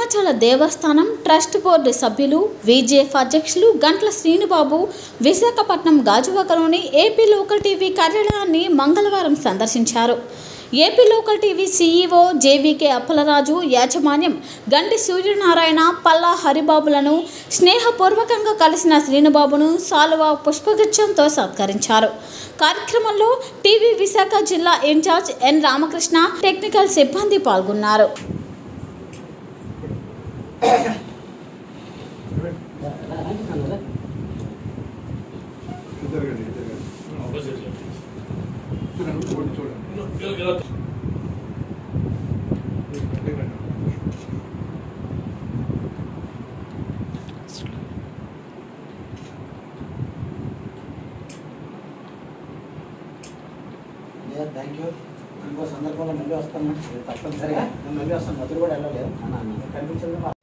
సింహాచల దేవస్థానం trust board సభ్యులు VJF అధ్యక్షులు గంట్ల శ్రీనుబాబు విశాఖపట్నం గాజువాకలోని ఏపీ లోకల్ టీవీ కార్యాలయాన్ని మంగళవారం సందర్శించారు AP local TV CEO JVK Appalaraju యాజమాన్యం గండి సూర్యనారాయణ పల్లా హరిబాబులను స్నేహపూర్వకంగా కలిసిన శ్రీనుబాబును సాలువ పుష్పగుచ్చంతో సత్కరించారు కార్యక్రమంలో టీవీ విశాఖ జిల్లా ఇన్ఛార్జ్ ఎన్ రామకృష్ణ టెక్నికల్ సిబ్బంది పాల్గొన్నారు జరగండి జరగండి చూడండి చూడండి చూడండి థ్యాంక్ యూ ఇంకో సందర్భంలో మళ్ళీ వస్తాను తప్పనిసరిగా నేను మళ్ళీ వస్తాను మధుర కూడా వెళ్ళలేదు కనిపించదు